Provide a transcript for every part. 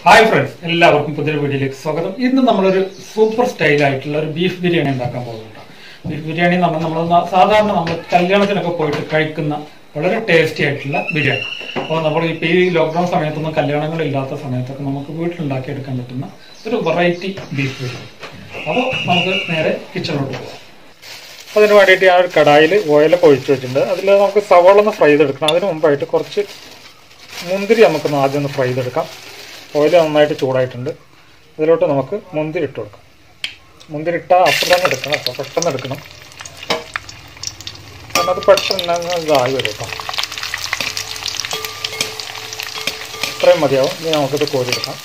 Hi friends എല്ലാവർക്കും പുതിയൊരു വീഡിയോയിലേക്ക് സ്വാഗതം ഇന്ന് നമ്മളൊരു സൂപ്പർ സ്റ്റൈൽ ആയിട്ടുള്ള ഒരു ബീഫ് ബിരിയാണി ഉണ്ടാക്കാൻ പോകുന്നുണ്ട് ബീഫ് ബിരിയാണി നമ്മൾ നമ്മൾ ന- സാധാരണ നമ്മൾ കല്യാണത്തിനൊക്കെ പോയിട്ട് കഴിക്കുന്ന വളരെ ടേസ്റ്റി ആയിട്ടുള്ള ബിരിയാണി അപ്പോൾ നമ്മൾ ഇപ്പോൾ ഈ ലോക്ക്ഡൗൺ സമയത്തൊന്നും കല്യാണങ്ങളില്ലാത്ത സമയത്തൊക്കെ നമുക്ക് വീട്ടിലുണ്ടാക്കി എടുക്കാൻ പറ്റുന്ന ഒരു വെറൈറ്റി ബീഫ് ബിരിയാണി അപ്പോൾ നമുക്ക് നേരെ കിച്ചണിലോട്ട് പോകാം അതിന് വേണ്ടിയിട്ട് ഞാൻ ഒരു കടായിൽ ഓയിലൊക്കെ ഒഴിച്ച് വെച്ചിട്ടുണ്ട് അതിൽ നമുക്ക് സവാള ഒന്ന് ഫ്രൈ ചെയ്തെടുക്കണം അതിന് മുമ്പായിട്ട് കുറച്ച് മുന്തിരി നമുക്കൊന്ന് ആദ്യം ഒന്ന് ഫ്രൈ ചെയ്തെടുക്കാം ഓയിൽ നന്നായിട്ട് ചൂടായിട്ടുണ്ട് അതിലോട്ട് നമുക്ക് മുന്തിരി ഇട്ട് കൊടുക്കാം മുന്തിരി ഇട്ടാൽ അപ്പം തന്നെ എടുക്കണം കേട്ടോ പെട്ടെന്ന് എടുക്കണം കാരണം അത് പെട്ടെന്ന് അങ്ങ് ഇതായി വരും കേട്ടോ ഇത്രയും മതിയാവും ഇനി നമുക്കിത് കോരിയെടുക്കാം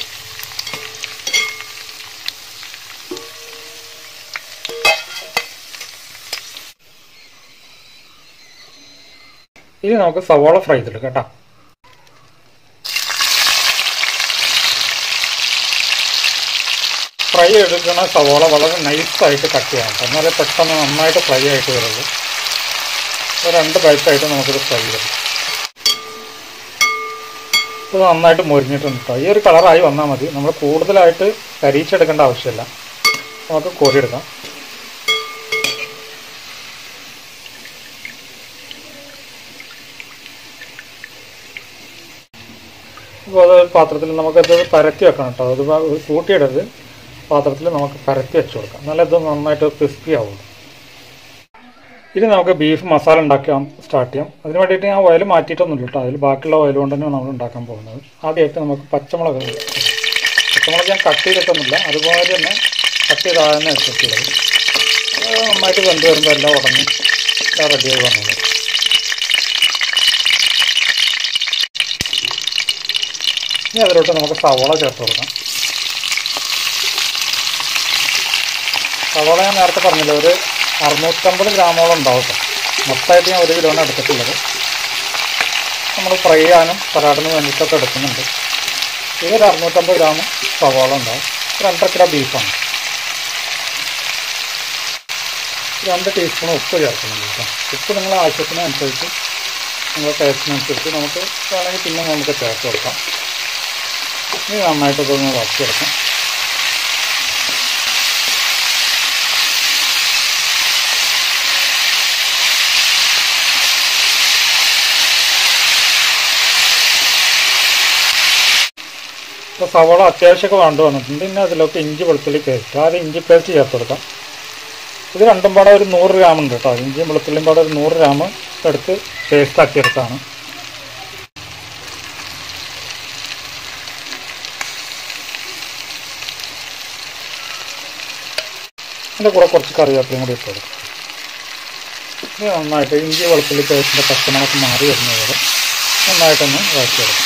ഇനി നമുക്ക് സവാള ഫ്രൈ ചെയ്തെടുക്കാം കേട്ടോ ഫ്രൈ എടുക്കുന്ന സവോള വളരെ നൈസായിട്ട് കട്ട് ചെയ്യണം കേട്ടോ. എന്നാലേ പെട്ടെന്ന് നന്നായിട്ട് ഫ്രൈ ആയിട്ട് വരുള്ളൂ ഒരു രണ്ട് ബൈറ്റായിട്ട് നമുക്കിത് ഫ്രൈ ചെയ്തെടുക്കാം ഇത് നന്നായിട്ട് മുരിഞ്ഞിട്ടുണ്ട് കേട്ടോ ഈ ഒരു കളറായി വന്നാൽ മതി നമ്മൾ കൂടുതലായിട്ട് കരിച്ചെടുക്കേണ്ട ആവശ്യമില്ല നമുക്ക് കോരിയെടുക്കാം അപ്പോൾ അത് പാത്രത്തിൽ നമുക്കത് പരത്തി വെക്കണം കേട്ടോ അത് വ- കൂട്ടിയിടരുത് പാത്രത്തിൽ നമുക്ക് പരത്തി വെച്ച് കൊടുക്കാം എന്നാലേ ഇത് നന്നായിട്ട് ക്രിസ്പി ആവുള്ളൂ ഇനി നമുക്ക് ബീഫ് മസാല ഉണ്ടാക്കാൻ സ്റ്റാർട്ട് ചെയ്യാം അതിന് വേണ്ടിയിട്ട് ഞാൻ ഓയിൽ മാറ്റിയിട്ടൊന്നുമില്ല കേട്ടോ അതിൽ ബാക്കിയുള്ള ഓയിൽ കൊണ്ട് തന്നെയാണ് നമ്മൾ ഉണ്ടാക്കാൻ പോകുന്നത് ആദ്യമായിട്ട് നമുക്ക് പച്ചമുളക് ഇടാം. പച്ചമുളക് ഞാൻ കട്ട് ചെയ്തിട്ടൊന്നുമില്ല അതുപോലെ തന്നെ കട്ട് ചെയ്താണ് തന്നെ വെച്ചിട്ടുള്ളത് അത് നന്നായിട്ട് വെന്ത് വരുമ്പോൾ എല്ലാം ഉടഞ്ഞ് എല്ലാം റെഡിയായി വന്നത് ഇനി അതിലോട്ട് നമുക്ക് സവോള ചേർത്ത് കൊടുക്കാം സവോള ഞാൻ നേരത്തെ പറഞ്ഞില്ല ഒരു അറുന്നൂറ്റമ്പത് ഗ്രാമോളം ഉണ്ടാവും കേട്ടോ മൊത്തമായിട്ട് ഞാൻ ഒരു കിലോണ് എടുത്തിട്ടുള്ളത് നമ്മൾ ഫ്രൈ ചെയ്യാനും സലാഡിന് വേണ്ടിയിട്ടൊക്കെ എടുക്കുന്നുണ്ട് ഇതൊരു അറുന്നൂറ്റമ്പത് ഗ്രാം സവോള ഉണ്ടാവും രണ്ടര കിലോ ബീഫാണ് രണ്ട് ടീസ്പൂൺ ഉപ്പ് ചേർക്കുന്നുണ്ട് കേട്ടോ ഉപ്പ് നിങ്ങളുടെ ആവശ്യത്തിനനുസരിച്ച് നിങ്ങളുടെ ടേസ്റ്റിനനുസരിച്ച് നമുക്ക് വേണമെങ്കിൽ പിന്നെ നമുക്ക് ചേർത്ത് കൊടുക്കാം ഇനി നന്നായിട്ട് ഇതൊന്ന് വറുത്തെടുക്കാം ഇപ്പോൾ സവോള അത്യാവശ്യമൊക്കെ വേണ്ട വന്നിട്ടുണ്ട് പിന്നെ അതിലൊക്കെ ഇഞ്ചി വെളുത്തുള്ളി പേസ്റ്റ് ആദ്യം ഇഞ്ചി പേസ്റ്റ് ചേർത്ത് കൊടുക്കാം ഇത് രണ്ടും പാടെ ഒരു നൂറ് ഗ്രാം ഉണ്ട് കേട്ടോ ഇഞ്ചിയും വെളുത്തുള്ളിയും പാടെ ഒരു നൂറ് ഗ്രാം എടുത്ത് പേസ്റ്റ് ആക്കി എടുത്താണ് അതിൻ്റെ കൂടെ കുറച്ച് കറിവേപ്പിലയും കൂടി ഇട്ട് കൊടുക്കും ഇത് നന്നായിട്ട് ഇഞ്ചി വെളുത്തുള്ളി പേസ്റ്റിൻ്റെ പച്ചമണക്ക് മാറി വരുന്നത് വരെ നന്നായിട്ടൊന്ന് വഴറ്റിയെടുക്കും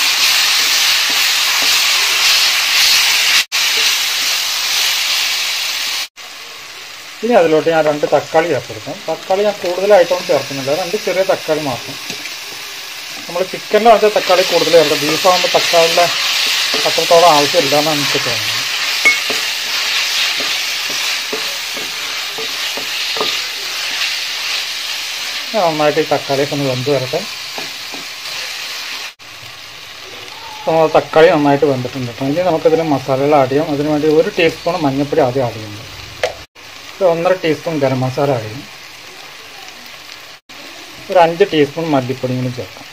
ഇനി അതിലോട്ട് ഞാൻ രണ്ട് തക്കാളി ചേർത്തെടുക്കാം തക്കാളി ഞാൻ കൂടുതലായിട്ടൊന്നും ചേർക്കുന്നില്ല രണ്ട് ചെറിയ തക്കാളി മാത്രം നമ്മൾ ചിക്കനിലാണെങ്കിൽ തക്കാളി കൂടുതൽ ചേർക്കാം ബീഫാകുമ്പോൾ തക്കാളിയുടെ അത്രത്തോളം ആവശ്യമില്ല എന്നാണ് എനിക്ക് തോന്നുന്നത് നന്നായിട്ട് ഈ തക്കാളിയൊക്കെ ഒന്ന് വെന്ത് വരട്ടെ അപ്പോൾ നമ്മൾ തക്കാളി നന്നായിട്ട് വെന്തിട്ടുണ്ട് കേട്ടോ ഇനി നമുക്കതിൽ മസാലകൾ ആഡ് ചെയ്യാം അതിന് വേണ്ടി ഒരു ടീസ്പൂൺ മഞ്ഞൾപ്പൊടി ആദ്യം ആഡ് ചെയ്യുന്നുണ്ട് ഒരു ഒന്നര ടീസ്പൂൺ ഗരം മസാല ആഡ് ചെയ്യും ഒരു അഞ്ച് ടീസ്പൂൺ മല്ലിപ്പൊടിയും കൂടി ചേർക്കാം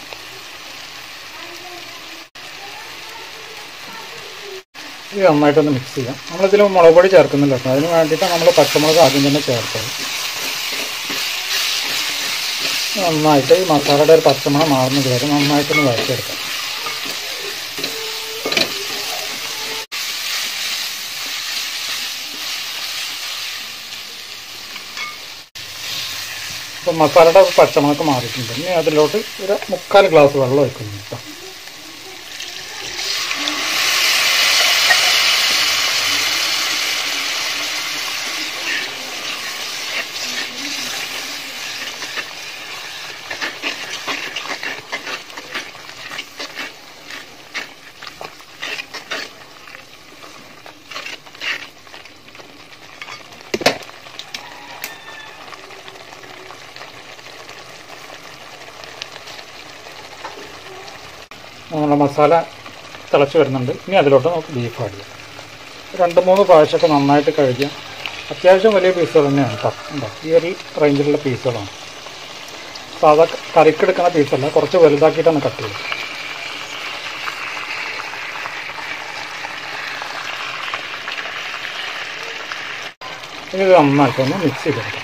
ഇത് നന്നായിട്ടൊന്ന് മിക്സ് ചെയ്യാം നമ്മളിതിൽ മുളക് പൊടി ചേർക്കുന്നില്ല കേട്ടോ അതിന് വേണ്ടിയിട്ടാണ് നമ്മൾ പച്ചമുളക് ആദ്യം തന്നെ ചേർത്തത് നന്നായിട്ട് ഈ മസാലയുടെ ഒരു പച്ചമണം മാറുന്നത് വരെ നന്നായിട്ടൊന്ന് വഴറ്റിയെടുക്കാം അപ്പോൾ മസാലയുടെ പച്ചമണക്ക് മാറിയിട്ടുണ്ട് ഇനി അതിലോട്ട് ഒരു മുക്കാൽ ഗ്ലാസ് വെള്ളം ഒഴിക്കുന്നു കേട്ടോ നമ്മുടെ മസാല തിളച്ച് വരുന്നുണ്ട് ഇനി അതിലോട്ട് നമുക്ക് ബീഫ് ആഡ് ചെയ്യാം രണ്ട് മൂന്ന് പ്രാവശ്യമൊക്കെ നന്നായിട്ട് കഴുകിയാൽ അത്യാവശ്യം വലിയ പീസുകൾ തന്നെയാണ് കേട്ടോ ഉണ്ടോ ഈ ഒരു റേഞ്ചിലുള്ള പീസുകളാണ് സാധാ കറിക്കെടുക്കുന്ന പീസല്ല കുറച്ച് വലുതാക്കിയിട്ടാണ് കട്ട് ചെയ്യുന്നത് ഇനി ഇത് നന്നായിട്ടൊന്ന് മിക്സ് ചെയ്തെടുക്കാം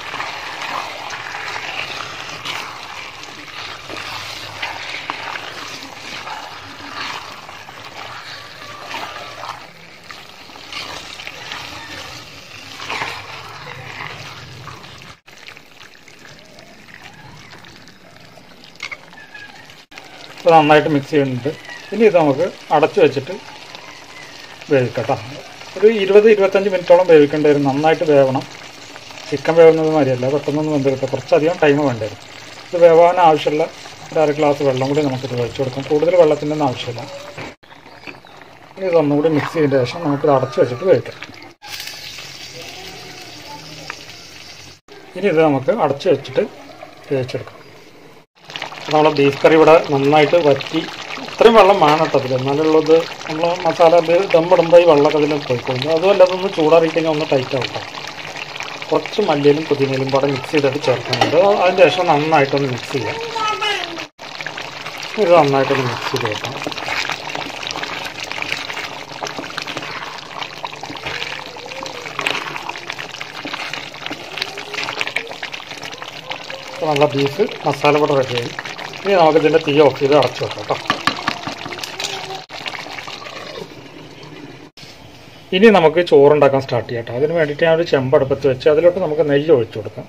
ഇത് നന്നായിട്ട് മിക്സ് ചെയ്യുന്നുണ്ട് ഇനി ഇത് നമുക്ക് അടച്ചു വെച്ചിട്ട് വേവിക്കട്ടോ ഒരു ഇരുപത് ഇരുപത്തഞ്ച് മിനിറ്റോളം വേവിക്കേണ്ടി വരും നന്നായിട്ട് വേവണം ചിക്കൻ വേവുന്നത് മാതിരിയല്ല പെട്ടെന്നൊന്നും വെന്തെടുക്കുക കുറച്ചധികം ടൈം വേണ്ടി വരും ഇത് വേവാൻ ആവശ്യമുള്ള ഒരു അര ഗ്ലാസ് വെള്ളം കൂടി നമുക്കിത് ഒഴിച്ചു കൊടുക്കാം കൂടുതൽ വെള്ളത്തിൻ്റെ ഒന്നും ആവശ്യമില്ല ഇനി ഇതൊന്നുകൂടി മിക്സ് ചെയ്തതിന് ശേഷം നമുക്കിത് അടച്ചു വെച്ചിട്ട് വേവിക്കാം ഇനി ഇത് നമുക്ക് അടച്ചു വെച്ചിട്ട് വേവിച്ചെടുക്കാം നമ്മളെ ബീഫ് കറി ഇവിടെ നന്നായിട്ട് വറ്റി ഇത്രയും വെള്ളം വേണം കേട്ടോ അതിൽ എന്നാലുള്ളത് നമ്മൾ മസാല ഇത് ദമ്മിടുമ്പോൾ ഈ വെള്ളമൊക്കെ അതിൽ പോയിക്കോളും അതുമല്ല അതൊന്ന് ചൂടാറി കഴിഞ്ഞാൽ ഒന്ന് ടൈറ്റ് ആവും കേട്ടോ കുറച്ച് മല്ലിയിലും പുതിനയിലും കൂടെ മിക്സ് ചെയ്തിട്ട് ചേർക്കുന്നുണ്ട് അതിന് ശേഷം നന്നായിട്ടൊന്ന് മിക്സ് ചെയ്യാം ഇത് നന്നായിട്ടൊന്ന് മിക്സ് ചെയ്ത് വെക്കാം അപ്പോൾ നമ്മളെ ബീഫ് മസാല കൂടെ റെഡിയായി ഇനി നമുക്ക് ഇതിൻ്റെ തീ ഓഫ് ചെയ്ത് അടച്ചു വെക്കാം കേട്ടോ ഇനി നമുക്ക് ചോറുണ്ടാക്കാൻ സ്റ്റാർട്ട് ചെയ്യാം കേട്ടോ അതിന് വേണ്ടിയിട്ട് ഞാൻ ഒരു ചെമ്പടുപ്പത്ത് വെച്ച് അതിലോട്ട് നമുക്ക് നെയ്യ് ഒഴിച്ചു കൊടുക്കാം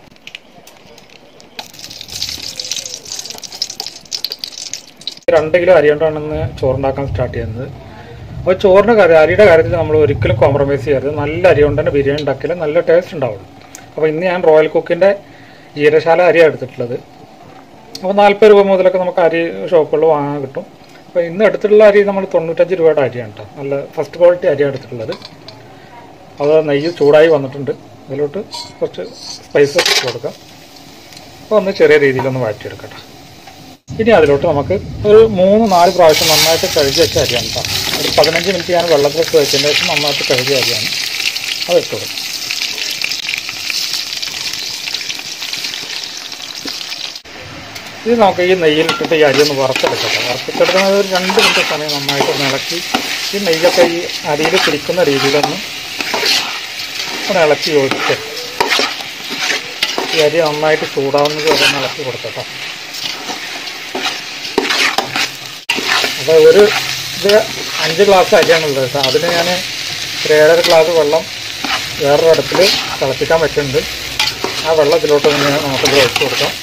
രണ്ട് കിലോ അരി കൊണ്ടാണ് ഇന്ന് ചോറുണ്ടാക്കാൻ സ്റ്റാർട്ട് ചെയ്യുന്നത് അപ്പോൾ ചോറിൻ്റെ കാര്യം അരിയുടെ കാര്യത്തിൽ നമ്മൾ ഒരിക്കലും കോംപ്രമൈസ് ചെയ്യരുത് നല്ല അരി കൊണ്ട് തന്നെ ബിരിയാണി ഉണ്ടാക്കിയാൽ നല്ല ടേസ്റ്റ് ഉണ്ടാവുള്ളൂ അപ്പോൾ ഇന്ന് ഞാൻ റോയൽ കുക്കിൻ്റെ ജീരശാല അരിയാണ് എടുത്തിട്ടുള്ളത് അപ്പോൾ നാൽപ്പത് രൂപ മുതലൊക്കെ നമുക്ക് അരി ഷോപ്പുകളിൽ വാങ്ങാൻ കിട്ടും അപ്പോൾ ഇന്ന് എടുത്തിട്ടുള്ള അരി നമ്മൾ തൊണ്ണൂറ്റഞ്ച് രൂപയുടെ അരിയാണ് കേട്ടോ നല്ല ഫസ്റ്റ് ക്വാളിറ്റി അരിയാണ് എടുത്തിട്ടുള്ളത് അത് നെയ്യ് ചൂടായി വന്നിട്ടുണ്ട് അതിലോട്ട് കുറച്ച് സ്പൈസസ് ഇട്ട് കൊടുക്കാം അപ്പോൾ ഒന്ന് ചെറിയ രീതിയിലൊന്ന് വഴറ്റിയെടുക്കട്ടെ ഇനി അതിലോട്ട് നമുക്ക് ഒരു മൂന്ന് നാല് പ്രാവശ്യം നന്നായിട്ട് കഴുകി വെച്ച അരിയാണ് കേട്ടോ ഒരു പതിനഞ്ച് മിനിറ്റ് ഞാൻ വെള്ളത്തിലിട്ട് വെച്ചതിന് ശേഷം നന്നായിട്ട് കഴുകിയ അരിയാണ് അത് ഇട്ട് കൊടുക്കും ഇത് നമുക്ക് ഈ നെയ്യിലിട്ടിട്ട് ഈ അരി ഒന്ന് വറുത്തെടുക്കട്ടെ വറുത്തെടുക്കുന്നത് ഒരു രണ്ട് മിനിറ്റ് സമയം നന്നായിട്ട് ഒന്ന് ഇളക്കി ഈ നെയ്യൊക്കെ ഈ അരിയിൽ പിടിക്കുന്ന രീതിയിലൊന്ന് ഒന്ന് ഇളക്കി യോജിച്ച് ഈ അരി നന്നായിട്ട് ചൂടാവുന്നത് വരെ ഒന്ന് ഇളക്കി കൊടുക്കട്ടോ അപ്പോൾ ഒരു ഇത് അഞ്ച് ഗ്ലാസ് അരിയാണുള്ളത് കേട്ടോ അതിന് ഞാൻ ഒരു ഏഴര ഗ്ലാസ് വെള്ളം വേറൊരു അടുപ്പിൽ തിളപ്പിക്കാൻ പറ്റുന്നുണ്ട് ആ വെള്ളം ഇതിലോട്ട് ഇങ്ങനെ നമുക്കിത് ഒഴിച്ച് കൊടുക്കാം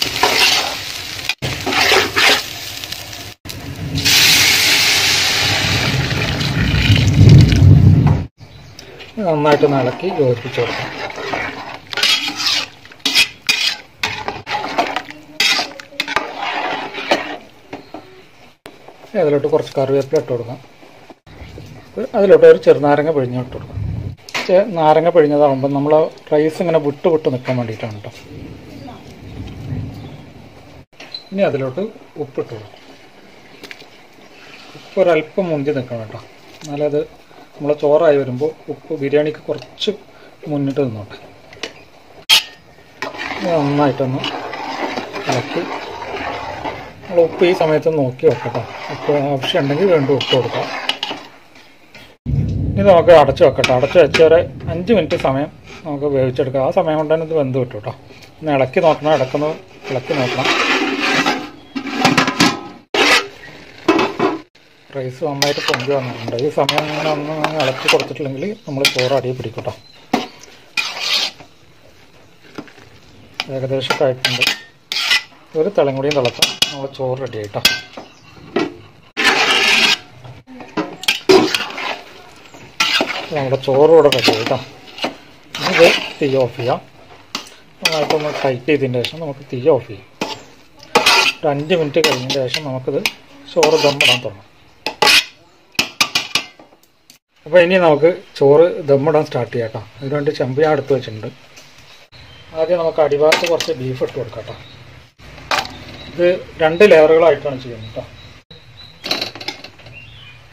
നന്നായിട്ട് ഇളക്കി യോജിപ്പിച്ച് കൊടുക്കാം അതിലോട്ട് കുറച്ച് കറിവേപ്പില ഇട്ട് കൊടുക്കാം അതിലോട്ട് ഒരു ചെറുനാരങ്ങ പിഴിഞ്ഞ് ഇട്ട് കൊടുക്കാം ചെ- നാരങ്ങ പിഴിഞ്ഞതാകുമ്പോൾ നമ്മൾ റൈസ് ഇങ്ങനെ വിട്ട് വിട്ട് നിൽക്കാൻ വേണ്ടിയിട്ടാണ് കേട്ടോ ഇനി അതിലോട്ട് ഉപ്പിട്ട് കൊടുക്കും ഉപ്പ് ഒരല്പം മുന്തി നിൽക്കണം കേട്ടോ എന്നാലത് നമ്മളെ ചോറായി വരുമ്പോൾ ഉപ്പ് ബിരിയാണിക്ക് കുറച്ച് മുന്നിട്ട് നിന്നോട്ടെ ഇത് നന്നായിട്ടൊന്ന് ഇളക്കി നമ്മൾ ഉപ്പ് ഈ സമയത്ത് നോക്കി വെക്കട്ടോ ഉപ്പ് ആവശ്യമുണ്ടെങ്കിൽ വീണ്ടും ഉപ്പ് കൊടുക്കാം ഇനി നമുക്ക് അടച്ചു വെക്കട്ടെ അടച്ചു വെച്ച് ഒരു അഞ്ച് മിനിറ്റ് സമയം നമുക്ക് വേവിച്ചെടുക്കാം ആ സമയം കൊണ്ട് തന്നെ ഇത് വെന്ത് കിട്ടും കേട്ടോ ഒന്ന് ഇളക്കി നോക്കണം ഇടക്കൊന്ന് ഇളക്കി നോക്കണം റൈസ് നന്നായിട്ട് പൊങ്കി വന്നിട്ടുണ്ട് ഈ സമയം ഇങ്ങനെ ഒന്ന് ഇളക്കി കൊടുത്തിട്ടില്ലെങ്കിൽ നമ്മൾ ചോറ് അടിയിൽ പിടിക്കും കേട്ടോ ഏകദേശമൊക്കെ ആയിട്ടുണ്ട് ഒരു തിളം കൂടിയും തിളക്കാം നമ്മൾ ചോറ് റെഡി ആയിട്ടോ നമ്മുടെ ചോറ് ഇവിടെ റെഡി ആയിട്ടോ ഇനി ഇത് തീ ഓഫ് ചെയ്യാം നന്നായിട്ടൊന്ന് ടൈറ്റ് ചെയ്തതിന് ശേഷം നമുക്ക് തീ ഓഫ് ചെയ്യാം ഒരു അഞ്ച് മിനിറ്റ് കഴിഞ്ഞതിന് ശേഷം നമുക്കിത് ചോറ് ദമ്മിടാൻ തുടങ്ങാം അപ്പോൾ ഇനി നമുക്ക് ചോറ് ദമ്മിടാൻ സ്റ്റാർട്ട് ചെയ്യാം കേട്ടോ അതിനുവേണ്ടി ചെമ്പ് ഞാൻ എടുത്ത് വെച്ചിട്ടുണ്ട് ആദ്യം നമുക്ക് അടിഭാഗത്ത് കുറച്ച് ബീഫ് ഇട്ട് കൊടുക്കാം കേട്ടോ ഇത് രണ്ട് ലെയറുകളായിട്ടാണ് ചെയ്യുന്നത് കേട്ടോ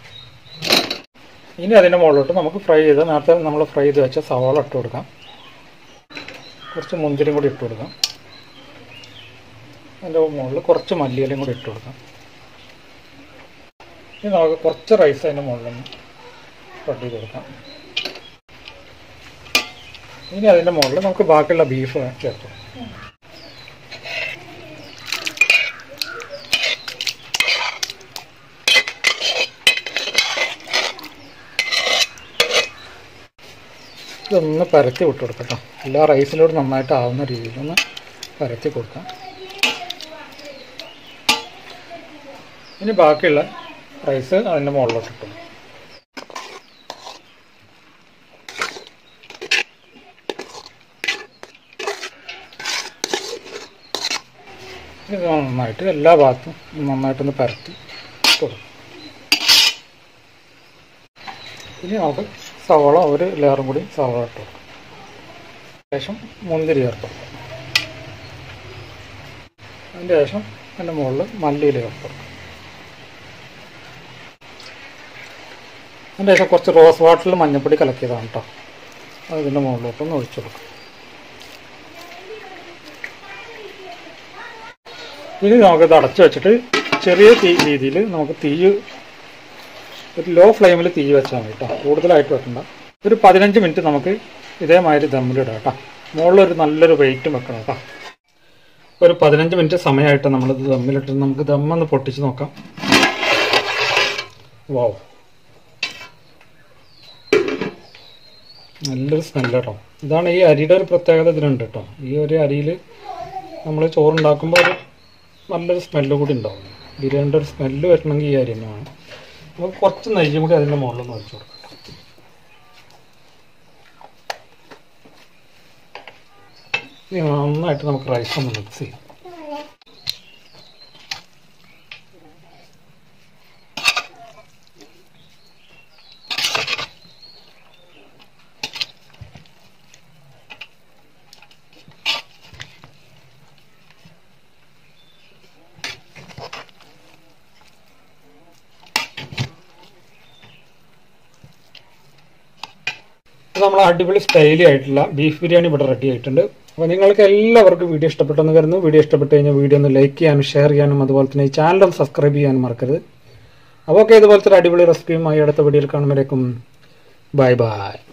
ഇനി അതിൻ്റെ മുകളിലോട്ട് നമുക്ക് ഫ്രൈ ചെയ്ത് നേരത്തെ നമ്മൾ ഫ്രൈ ചെയ്ത് വെച്ച സവാള ഇട്ട് കൊടുക്കാം കുറച്ച് മുന്തിരിയും കൂടി ഇട്ട് കൊടുക്കാം അതിൻ്റെ മുകളിൽ കുറച്ച് മല്ലിയിലയും കൂടി ഇട്ട് കൊടുക്കാം ഇനി നമുക്ക് കുറച്ച് റൈസ് അതിൻ്റെ മുകളിലൊന്ന് സ്പ്രെഡ് ചെയ്ത് കൊടുക്കാം ഇനി അതിൻ്റെ മുകളിൽ നമുക്ക് ബാക്കിയുള്ള ബീഫ് ചേർത്ത് കൊടുക്കാം ഇതൊന്ന് പരത്തി വിട്ട് കൊടുക്കട്ടോ എല്ലാ റൈസിലോട് നന്നായിട്ട് ആവുന്ന രീതിയിലൊന്ന് പരത്തി കൊടുക്കാം ഇനി ബാക്കിയുള്ള റൈസ് അതിൻ്റെ മുകളിലോട്ട് ഇട്ടു ഇത് നന്നായിട്ട് എല്ലാ ഭാഗത്തും നന്നായിട്ടൊന്ന് പരത്തി ഇട്ട് കൊടുക്കും ഇനി നമുക്ക് സവാള ഒരു ലെയറും കൂടി സവാള ഇട്ട് കൊടുക്കും ശേഷം മുന്തിരി ചേർത്ത് കൊടുക്കും അതിൻ്റെ ശേഷം അതിൻ്റെ മുകളിൽ മല്ലിയില ചേർത്ത് കൊടുക്കും അതിൻ്റെ ശേഷം കുറച്ച് റോസ് വാട്ടറിൽ മഞ്ഞൾപ്പൊടി കലക്കിയതാണ് കേട്ടോ അത് ഇതിൻ്റെ മുകളിലോട്ടൊന്ന് ഒഴിച്ചു കൊടുക്കും ഇനി നമുക്കിത് അടച്ചു വെച്ചിട്ട് ചെറിയ തീ രീതിയിൽ നമുക്ക് തീ ഒരു ലോ ഫ്ലെയിമിൽ തീ വെച്ചാൽ മതി കേട്ടോ കൂടുതലായിട്ട് വെക്കണ്ട ഒരു പതിനഞ്ച് മിനിറ്റ് നമുക്ക് ഇതേമാതിരി ദമ്മിലിടാം കേട്ടോ മുകളിലൊരു നല്ലൊരു വെയിറ്റും വെക്കണം കേട്ടോ ഒരു പതിനഞ്ച് മിനിറ്റ് സമയമായിട്ട് നമ്മളിത് ദമ്മിലിട്ട് നമുക്ക് ദമ്മൊന്ന് പൊട്ടിച്ച് നോക്കാം വാവ് നല്ലൊരു സ്മെല്ല് കേട്ടോ ഇതാണ് ഈ അരിയുടെ ഒരു പ്രത്യേകത ഇതിനുണ്ട് കേട്ടോ ഈ ഒരു അരിയിൽ നമ്മൾ ചോറുണ്ടാക്കുമ്പോൾ ഒരു നല്ലൊരു സ്മെല്ല് കൂടി ഉണ്ടാവും ബിരിയാണിയുടെ ഒരു സ്മെല്ല് വരണമെങ്കിൽ ഈ അരി തന്നെ വേണം നമുക്ക് കുറച്ച് നെയ്യും കൂടി അതിൻ്റെ മുകളിൽ ഒഴിച്ചു കൊടുക്കാം ഇനി നന്നായിട്ട് നമുക്ക് റൈസ് ഒന്ന് മിക്സ് ചെയ്യാം ഇത് നമ്മൾ അടിപൊളി സ്റ്റൈലി ആയിട്ടുള്ള ബീഫ് ബിരിയാണി ഇവിടെ റെഡി ആയിട്ടുണ്ട് അപ്പോൾ നിങ്ങൾക്ക് എല്ലാവർക്കും വീഡിയോ ഇഷ്ടപ്പെട്ടെന്ന് കരുതുന്നു വീഡിയോ ഇഷ്ടപ്പെട്ട് കഴിഞ്ഞാൽ വീഡിയോ ഒന്ന് ലൈക്ക് ചെയ്യാനും ഷെയർ ചെയ്യാനും അതുപോലെ തന്നെ ഈ ചാനൽ ഒന്ന് സബ്സ്ക്രൈബ് ചെയ്യാനും മറക്കരുത് അപ്പോൾ ഓക്കെ ഇതുപോലത്തെ ഒരു അടിപൊളി റെസിപ്പിയുമായി അടുത്ത വീഡിയോയിൽ കാണുമ്പോഴേക്കും ബൈ ബൈ